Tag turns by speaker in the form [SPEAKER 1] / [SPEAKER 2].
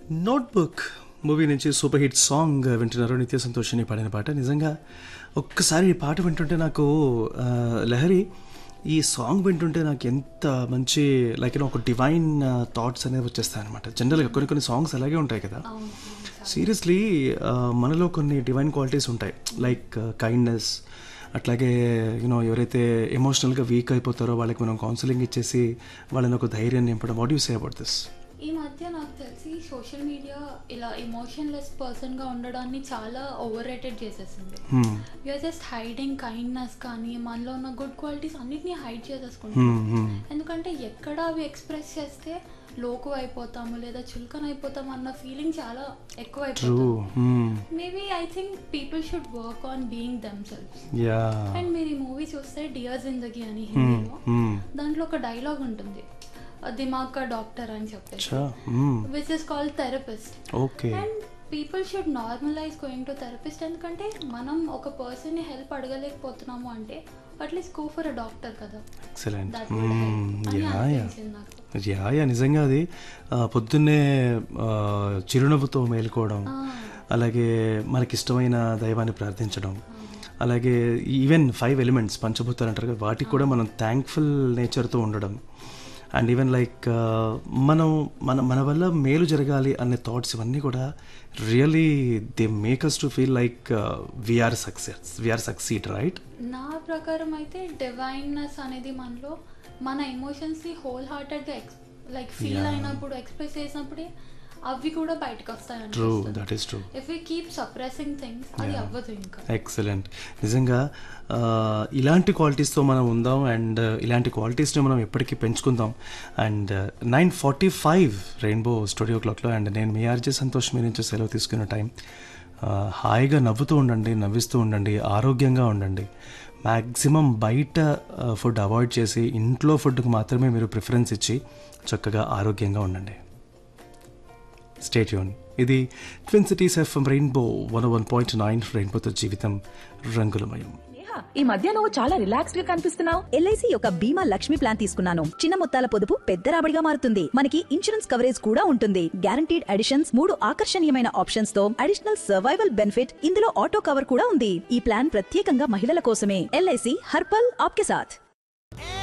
[SPEAKER 1] Notebook movie నుంచి super hit song వింటున్నారు నిత్య సంతోషిని పాడిన పాట నిజంగా ఒక్కసారి ఈ పాట వింటుంటే నాకు ఆ, లహరి ఈ సాంగ్ వింటుంటే నాకు ఎంత మంచి లైక్ ఒక డివైన్ థాట్స్ అనేవి వచ్చేస్తాయి అనమాట జనరల్గా కొన్ని కొన్ని సాంగ్స్ అలాగే ఉంటాయి కదా సీరియస్లీ మనలో కొన్ని డివైన్ క్వాలిటీస్ ఉంటాయి లైక్ కైండ్నెస్ అట్లాగే యూనో ఎవరైతే ఎమోషనల్గా వీక్ అయిపోతారో వాళ్ళకి మనం కౌన్సిలింగ్ ఇచ్చేసి వాళ్ళని ఒక ధైర్యాన్ని నింపడం what you say about this
[SPEAKER 2] ఈ మధ్య నాకు తెలిసి సోషల్ మీడియా ఇలా ఎమోషన్లెస్ పర్సన్గా ఉండడాన్ని చాలా ఓవర్ రేటెడ్ చేసేసింది యూఆర్ జస్ట్ హైడింగ్ కైండ్నెస్ కానీ మనలో ఉన్న గుడ్ క్వాలిటీస్ అన్నిటినీ హైడ్ చేసేసుకుంటాం ఎందుకంటే ఎక్కడ అవి ఎక్స్ప్రెస్ చేస్తే లోకు అయిపోతాము లేదా చులకన అయిపోతాము అన్న ఫీలింగ్ చాలా ఎక్కువ
[SPEAKER 1] ట్రూ
[SPEAKER 2] అయిపోతుంది maybe I think people should work on being them self
[SPEAKER 1] yeah
[SPEAKER 2] and మీరు ఈ మూవీ చూస్తే డియర్ జిందగీ అని హిందీలో దాంట్లో ఒక డైలాగ్ ఉంటుంది దిమాగ్ కా డాక్టర్ అని చెప్పేసి which is called therapist
[SPEAKER 1] okay
[SPEAKER 2] and people should normalise going to therapist ఎందుకంటే మనం ఒక పర్సన్ని హెల్ప్ అడగలేకపోతున్నాము అంటే at least go for a doctor కదా
[SPEAKER 1] ఎక్సలెంట్
[SPEAKER 2] దట్ వుడ్ హెల్ప్ అని
[SPEAKER 1] యా యా
[SPEAKER 2] అనిపించింది నాకు
[SPEAKER 1] యా యా నిజంగా అది ఆ, పొద్దున్నే ఆ, చిరునవ్వుతో మేలుకోవడం అలాగే మనకిష్టమైన దైవాన్ని ప్రార్థించడం అలాగే ఈవెన్ ఫైవ్ ఎలిమెంట్స్ పంచభూతాలు అంటారు కదా వాటికి కూడా మనం థ్యాంక్ఫుల్ నేచర్తో ఉండడం అండ్ ఈవెన్ లైక్ మనం మన మన వల్ల మేలు జరగాలి అనే థాట్స్ ఇవన్నీ కూడా really they make us to feel like we are success we are succeed right
[SPEAKER 2] నా ప్రకారం అయితే డివైన్నెస్ అనేది మనలో మన ఎమోషన్స్ని హోల్ హార్టెడ్గా ఎక్స్ లైక్ ఫీల్
[SPEAKER 1] Yeah.
[SPEAKER 2] అయినప్పుడు ఎక్స్ప్రెస్ చేసినప్పుడే అవి కూడా బయటకు వస్తాయి
[SPEAKER 1] ట్రూ
[SPEAKER 2] అనిపిస్తుంది
[SPEAKER 1] that is true
[SPEAKER 2] if we keep suppressing things అది
[SPEAKER 1] Yeah.
[SPEAKER 2] అవ్వదు ఇంకా
[SPEAKER 1] ఎక్సలెంట్ నిజంగా ఆ, ఇలాంటి క్వాలిటీస్తో మనం ఉందాం అండ్ ఇలాంటి క్వాలిటీస్ని మనం ఎప్పటికీ పెంచుకుందాం and nine forty five rainbow studio క్లాక్లో అండ్ నేను మీ ఆర్జే సంతోష్ మీ నుంచి సెలవు తీసుకున్న టైం ఆ, హాయిగా నవ్వుతూ ఉండండి నవ్విస్తూ ఉండండి ఆరోగ్యంగా ఉండండి మ్యాక్సిమం బయట ఫుడ్ అవాయిడ్ చేసి ఇంట్లో ఫుడ్కి మాత్రమే మీరు ప్రిఫరెన్స్ ఇచ్చి చక్కగా ఆరోగ్యంగా ఉండండి స్టేట్ యూన్ ఇది twin cities FM rainbow one one point nine రెయిన్బోతో జీవితం రంగులమయం
[SPEAKER 3] నేహా, ఈ మధ్య నువ్వు చాలా రిలాక్స్డ్ గా కనిపిస్తున్నావు
[SPEAKER 4] ఎల్ఐసి యొక్క బీమా లక్ష్మి ప్లాన్ తీసుకున్నాను చిన్న మొత్తాల పొదుపు పెద్ద రాబడిగా మారుతుంది మనకి ఇన్సూరెన్స్ కవరేజ్ కూడా ఉంటుంది గ్యారంటీడ్ అడిషన్స్ మూడు ఆకర్షణీయమైన ఆప్షన్స్ తో అడిషనల్ సర్వైవల్ బెనిఫిట్ ఇందులో ఆటో కవర్ కూడా ఉంది ఈ ప్లాన్ ప్రత్యేకంగా మహిళల కోసమే ఎల్ఐసి హర్పల్ ఆప్కే సాథ్